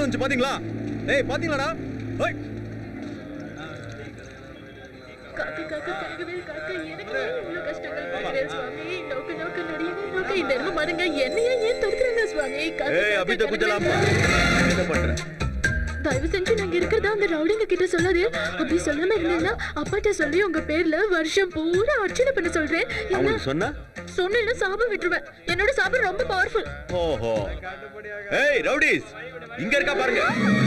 இருந்து வந்துச்சு பாத்தீங்களா ஏய் பாத்தீங்களாடா ஏய் காக்க காக்க கரகவேல் காக்க எனக்கு ஏன் இவ்வளவு கஷ்டங்கள் கொடுக்கிறேன் சுவாமி நோக்க நோக்க நடிகை நோக்க இந்த எருமை மாடுங்க என்னையே ஏன் துரத்துறாங்க சுவாமி காக்க, ஏய் காக்க, அபித கரகவேல் குஜலாமா என்ன பண்ற தயவு செஞ்சு நாங்க இருக்கிறதா அந்த ரவுடிங்க கிட்ட சொல்லாது அப்படி சொல்லாம இருந்தேன்னா அப்பாட்ட சொல்லி உங்க பேர்ல வருஷம் பூரா அர்ச்சனை பண்ண சொல்றேன் என்ன அவனுக்கு சொன்னா சொன்னேன்னா சாபம் விட்டுருவேன் என்னோட சாபம் ரொம்ப பவர்ஃபுல் ஓஹோ ஏய் ரவுடிஸ் இங்க இருக்கா பாருங்க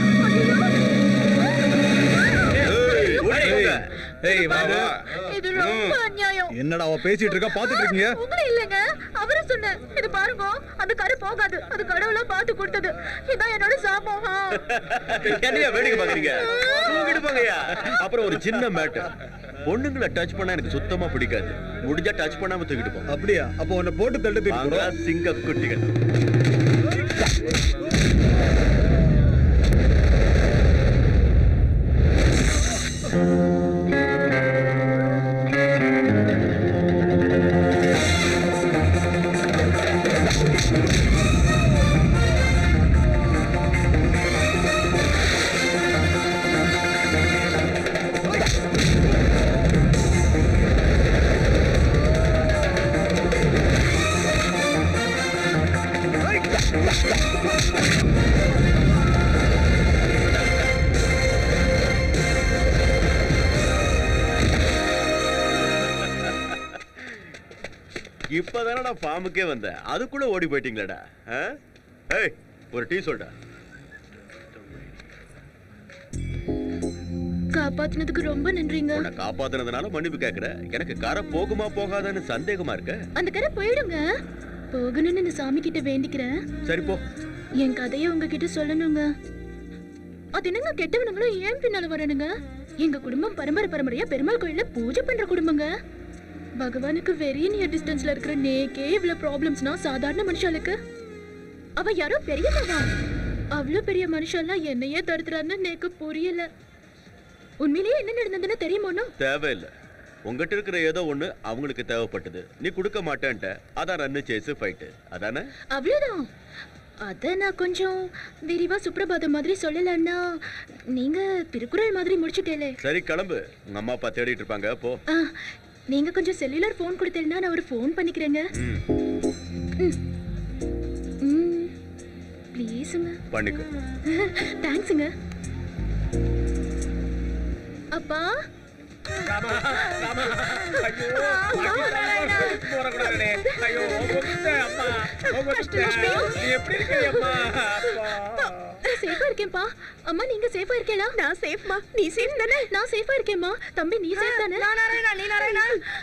ஏய், ஓடி போங்க. ஏய் வா வா இது ரொம்ப அநியாயம் என்னடா அவ பேசிட்டு இருக்கா பாத்துட்டு இருக்கீங்க உங்களை இல்லைங்க அவரை சொன்னேன் இது பாருங்க அந்த கரு போகாது அது கடவுளா பார்த்து கொடுத்தது இதான் என்னோட சாபம் ஆ. என்னையா வேடிக்கை பாக்குறீங்க தூக்கிட்டு போங்கய்யா அப்புறம் ஒரு சின்ன மேட்டர் பொண்ணுங்களை டச் பண்ணா எனக்கு சுத்தமா பிடிக்காது முடிஞ்சா டச் பண்ணாம தூக்கிட்டு போ அப்படியா அப்போ உன்னை போட்டு தள்ளி வாங்க சிங்க குட்டிகள் இப்பதானே நான் ஃபார்முக்கே வந்தேன் அதுக்குள்ள ஓடி போயிட்டீங்களேடா ஆ? ஏய் ஒரு டீ சொல்டா காப்பாத்துனதுக்கு ரொம்ப நன்றிங்க உன்னை காப்பாத்துனதுனால மன்னிப்பு கேக்குற எனக்கு கரை போகுமா போகாதான்னு சந்தேகமா இருக்க அந்த கரை போயிடுங்க போகணும்னு இந்த சாமி கிட்ட வேண்டிக்கிறேன் சரி போ என் கதையை உங்ககிட்ட சொல்லணுங்க அது என்னங்க கெட்டவனுங்களும் ஏன் பின்னால வரணுங்க எங்க குடும்பம் பரம்பரை பரம்பரையா பெருமாள் கோயில்ல பூஜை பண்ற குடும்பங்க பகவானுக்கு வெரி நியர் டிஸ்டன்ஸ்ல இருக்கிற நேக்கே இவ்வளவு ப்ராப்ளம்ஸ்னா சாதாரண மனுஷாளுக்கு அவ யாரோ பெரியவா அவ்வளவு பெரிய மனுஷன்லாம் என்னையே தடுத்துறான்னு நேக்கு புரியல உண்மையிலேயே என்ன நடந்ததுன்னு தெரியுமோனோ தேவையில்லை உங்ககிட்ட இருக்கிற ஏதோ ஒண்ணு அவங்களுக்கு தேவைப்பட்டது நீ கொடுக்க மாட்டேன்ட்ட அதான் ரன்னு சேஸ் ஃபைட்டு அதானே அவ்வளவுதான் அத நான் கொஞ்சம் விரிவா சுப்ரபாதம் மாதிரி சொல்லலன்னா நீங்க திருக்குறள் மாதிரி முடிச்சுட்டேலே சரி கிளம்பு உங்க அம்மா அப்பா தேடிட்டு இருப்பாங்க போ ஆ, நீங்க கொஞ்சம் செல்லுலார் ஃபோன் கொடுத்தீங்கன்னா நான் ஒரு ஃபோன் பண்ணிக்கிறேங்க ம் ம் ப்ளீஸுங்க பண்ணிக்கோ தேங்க்ஸுங்க அப்பா நான் சேஃபா இருக்கேன்ப்பா அம்மா நீங்க சேஃபா இருக்கேளா நான் சேஃப்மா நீ சேஃப் தானே நான் சேஃபா இருக்கேன்மா தம்பி நீ சேஃப் தானே நான் நாராயணா நீ நாராயணா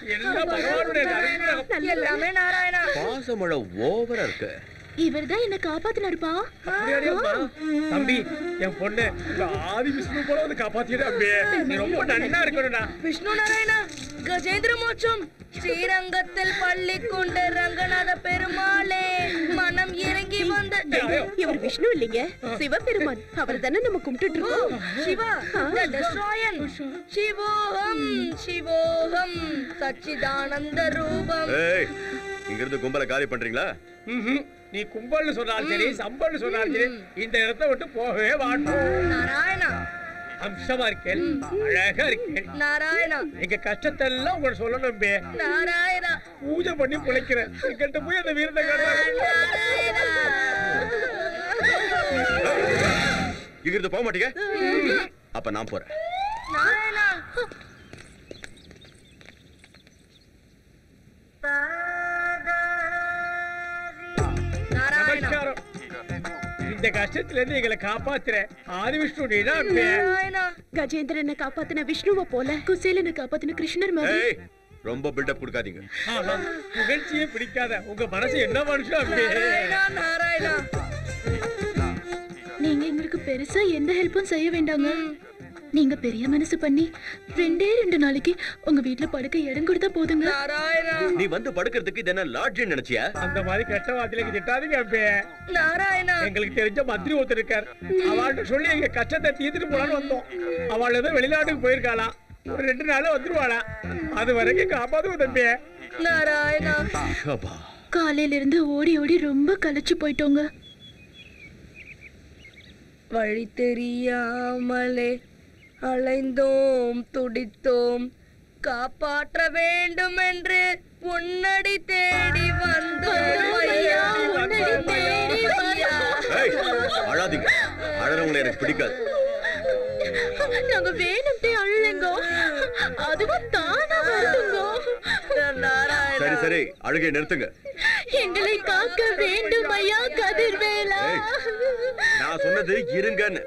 எல்லாமே நாராயணா பாசமழை ஓவரா இருக்கு இவர்தான் என்ன காப்பாத்தினாருப்பா தம்பி என் பொண்ணு இந்த ஆதி விஷ்ணு போல வந்து காப்பாத்திடு அம்பி நீ ரொம்ப நன்னா இருக்கணும்டா விஷ்ணு நாராயணா கஜேந்திர மோட்சம் ஸ்ரீரங்கத்தில் பள்ளி கொண்ட ரங்கநாத பெருமாளே மனம் இறங்கி வந்து இவர் விஷ்ணு இல்லைங்க சிவபெருமான் அவர் தானே நம்ம கும்பிட்டுட்டு இருக்கோம் சிவா the destroyer. சிவோகம் சிவோகம் சச்சிதானந்த ரூபம் ஏய் இங்க இருந்து கும்பல காலி பண்றீங்களா ம்ஹும். நீ கும்பல்னு சொன்னாலும் சரி சம்பல்னு சொன்னாலும் சரி இந்த இடத்தை விட்டு போகவே மாட்டோம் நாராயணா அம்சமா இருக்கேன் அழகா இருக்கேன் நாராயணா எங்க கஷ்டத்தை எல்லாம் உங்களை சொல்லணும் பே நாராயணா பூஜை பண்ணி பிழைக்கிறேன் எங்கிட்ட போய் அந்த வீரத்தை காட்டாரு நாராயணா இங்க இருந்து போக மாட்டீங்க அப்ப நான் போறேன் நாராயணா நாராயணா நமஸ்காரம் இந்த கஷ்டத்துல இருந்து எங்களை காப்பாத்துற ஆதி விஷ்ணு நீதான் பே நாராயணா கஜேந்திரனை காப்பாத்தின விஷ்ணுவை போல குசேலனை காப்பாத்தின கிருஷ்ணர் மாதிரி ஏய் ரொம்ப பில்டப் கொடுக்காதீங்க ஆஹா, புகழ்ச்சியே பிடிக்காத உங்க மனசு என்ன மனுஷன் பே நாராயணா நாராயணா நீங்க எங்களுக்கு பெருசா எந்த ஹெல்ப்பும் செய்ய வேண்டாங்க நீங்க பெரிய மனசு பண்ணி ரெண்டே ரெண்டு நாளைக்கு உங்க வீட்ல படுக்க இடம் கொடுத்தா போதுங்க நாராயணா நீ வந்து படுக்கிறதுக்கு இது என்ன லாட்ஜ் நினைச்சியா அந்த மாதிரி கெட்ட வார்த்தையில திட்டாதீங்க பே நாராயணா எங்களுக்கு தெரிஞ்ச மந்திரி ஒருத்தர் இருக்கார் அவள்கிட்ட சொல்லி எங்க கஷ்டத்தை தீர்த்துட்டு போலான்னு வந்தோம் அவள் ஏதோ வெளிநாட்டுக்கு போயிருக்காளாம் ஒரு ரெண்டு நாள்ல வந்துருவாளா அது வரைக்கும் காப்பாத்துவோம் தம்பி நாராயணா ஷபா காலையில இருந்து ஓடி ஓடி ரொம்ப களைச்சு போயிட்டோங்க வழி தெரியாமலே அலைந்தோம் துடித்தோம் காப்பாற்ற வேண்டும் என்று உன்னடி தேடி வந்தோம் ஐயா உன்னடி தேடி வந்தோம் ஏய், அழாதீங்க அழறவங்களை எனக்கு பிடிக்காது நாங்க வேணும்ட்டே அழுலங்கோ அதுவும் தானா வருதுங்கோ சரி சரி அழுகை நிறுத்துங்க எங்களை காக்க வேண்டும் ஐயா கதிர்வேலா ஏய். நான் சொன்னது இருங்கன்னு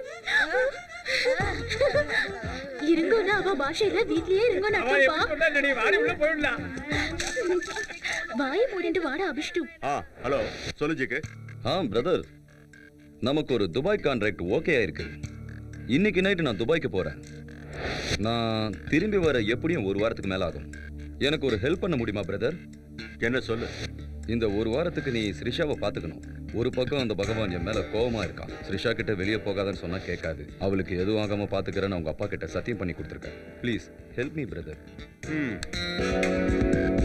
இருங்கோன்னா அவ பாஷையில வீட்லயே இருங்கோன்னு அவன் அர்த்தம்ப்பா எப்படி சொன்னா நீ வாடி உள்ள போயிடலாம் வாயை மூடிட்டு வாட அபிஷ்டு ஆ ஹலோ சொல்லு ஜிக்கு ஆ பிரதர் நமக்கு ஒரு துபாய் கான்ட்ராக்ட் ஓகே ஆயிருக்கு இன்னைக்கு நைட்டு நான் துபாய்க்கு போறேன் நான் திரும்பி வர எப்படியும் ஒரு வாரத்துக்கு மேல ஆகும் எனக்கு ஒரு ஹெல்ப் பண்ண முடியுமா பிரதர் என்ன சொல்லு இந்த ஒரு வாரத்துக்கு நீ ஸ்ரிஷாவை பார்த்துக்கணும் ஒரு பக்கம் அந்த பகவான் என் மேல கோவமா இருக்கான் ஸ்ரிஷா கிட்ட வெளியே போகாதன்னு சொன்னா கேட்காது அவளுக்கு எதுவும் ஆகாம பாத்துக்கிறேன்னு அவங்க அப்பா கிட்ட சத்தியம் பண்ணி கொடுத்துருக்கேன் ப்ளீஸ் ஹெல்ப் மீ பிரதர் ம்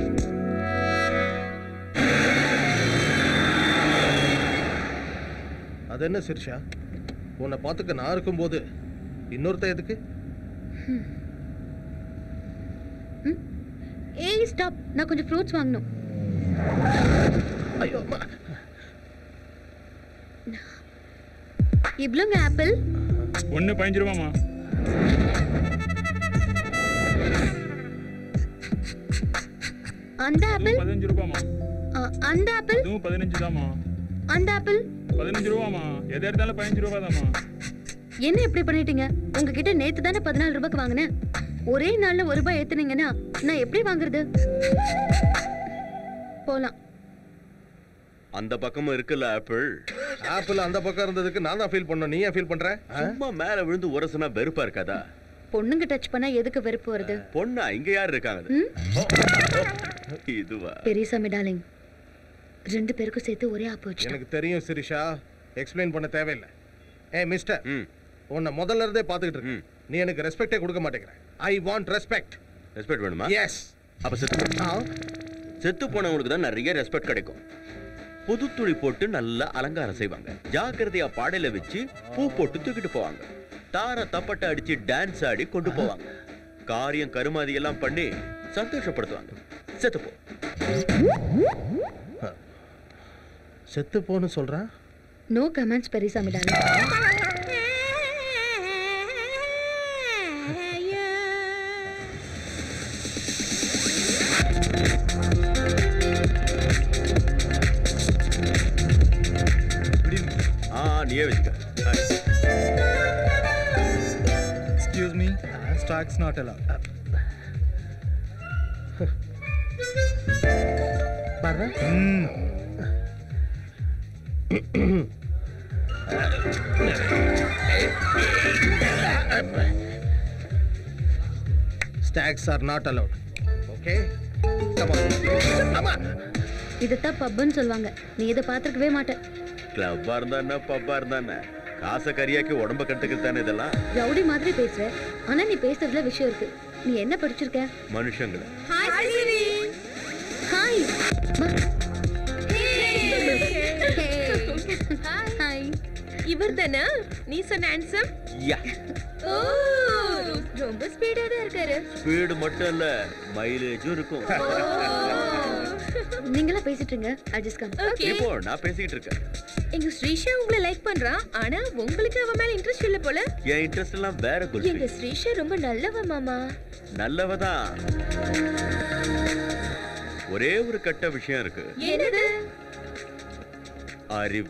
அது என்ன சிரிஷா உன்னை பார்த்துக்க நான் இருக்கும்போது இன்னொருத்த எதுக்கு ஏய் ஸ்டாப் நான் கொஞ்சம் ஃப்ரூட்ஸ் வாங்கணும் ஐயோ அம்மா. இவ்வளோங்க ஆப்பிள் ஒன்னு பதினஞ்சு ரூபாமா அந்த ஆப்பிள் பதினஞ்சு ரூபாமா அ, அந்த ஆப்பிள் இதுவும் பதினஞ்சு தாமா அந்த ஆப்பிள் பதினஞ்சு ரூபாமா எது எடுத்தாலும் பதினஞ்சு ரூபா தாமா என்ன இப்படி பண்ணிட்டீங்க உங்ககிட்ட நேத்து தானே பதினாலு ரூபாய்க்கு வாங்கினேன் ஒரே நாள்ல ஒரு ரூபாய் ஏத்துனீங்கன்னா நான் எப்படி வாங்குறது போலாம் அந்த பக்கமும் இருக்குல்ல ஆப்பிள் ஆப்பிள் அந்த பக்கம் இருந்ததுக்கு நான் தான் ஃபீல் பண்ணோம் நீ ஏன் ஃபீல் பண்ற ஆ? சும்மா மேல விழுந்து உரசுனா வெறுப்பா இருக்காதா பொண்ணுங்க டச் பண்ணா எதுக்கு வெறுப்பு வருது பொண்ணா இங்க யார் இருக்காங்க ம்? இதுவா பெரியசாமி டார்லிங் ரெண்டு பேருக்கும் சேர்த்து ஒரே ஆப்பு வச்சு எனக்கு தெரியும் சிரிஷா எக்ஸ்பிளைன் பண்ண தேவையில்லை ஏய் மிஸ்டர் ம் உன்னை முதல்ல இருந்தே பார்த்துக்கிட்டு இருக்கேன் ம். நீ எனக்கு ரெஸ்பெக்டே கொடுக்க மாட்டேங்கிற ஐ வாண்ட் ரெஸ்பெக்ட் ரெஸ்பெக்ட் வேணுமா எஸ் அப்ப செத்து போ. செத்து போனவங்களுக்கு தான் நிறைய ரெஸ்பெக்ட் கிடைக்கும் புது துணி போட்டு நல்லா அலங்காரம் செய்வாங்க ஜாக்கிரதையா பாடையில வச்சு பூ போட்டு தூக்கிட்டு போவாங்க தார தப்பட்டை அடிச்சு டான்ஸ் ஆடி கொண்டு போவாங்க காரியம் கருமாதி எல்லாம் பண்ணி சந்தோஷப்படுத்துவாங்க செத்து போ செத்து போன்னு சொல்றான் நோ கமெண்ட்ஸ் பெரியசாமி டார்லிங் ஆ நீயே வச்சுக்க ஆ. Excuse me stocks not allow பாரு stocks are not allowed okay இதைத்தான் பப்புன்னு சொல்லுவாங்க நீ இதை பார்த்துருக்கவே மாட்டேன் கிளப்பா இருந்தா என்ன பப்பா இருந்தா என்ன காசை கரியாக்கி உடம்ப கட்டுக்கிறது தானே இதெல்லாம் ரவுடி மாதிரி பேசுற ஆனா நீ பேசுறதுல விஷயம் இருக்கு நீ என்ன படிச்சிருக்க மனுஷங்களை ஹாய் ஹாய் இவர் தானே நீ சொன்ன ஹேண்ட்ஸம் யா ஓ ரொம்ப ஸ்பீடா தான் இருக்காரு ஸ்பீடு மட்டும் இல்ல மைலேஜும் இருக்கும் நீங்களா பேசிட்டு இருங்க அட்ஜஸ்ட் கம் ஓகே இப்போ நான் பேசிக்கிட்டு இருக்கேன் எங்க ஸ்ரீஷா உங்களை லைக் பண்றான் ஆனா உங்களுக்கு அவ மேல இன்ட்ரெஸ்ட் இல்ல போல என் இன்ட்ரெஸ்ட் எல்லாம் வேற எங்க குல்ஃபி ஸ்ரீஷா ரொம்ப நல்லவ மாமா நல்லவதான் ஒரே ஒரு கெட்ட விஷயம் இருக்கு என்னது அறிவு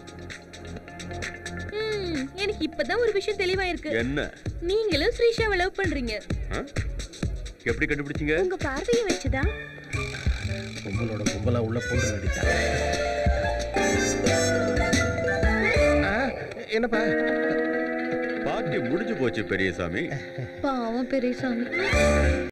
ம், எனக்கு இப்பதான் ஒரு விஷயம் தெளிவா இருக்கு என்ன நீங்களும் ஸ்ரீஷாவை லவ் பண்றீங்க ஆ? எப்படி கண்டுபிடிச்சீங்க உங்க பார்வையை வச்சுதான் கும்பலோட கும்பலா உள்ள போட்டு நடித்தாங்க என்னப்பா பார்ட்டி முடிஞ்சு போச்சு பெரியசாமி பாவம் பெரியசாமி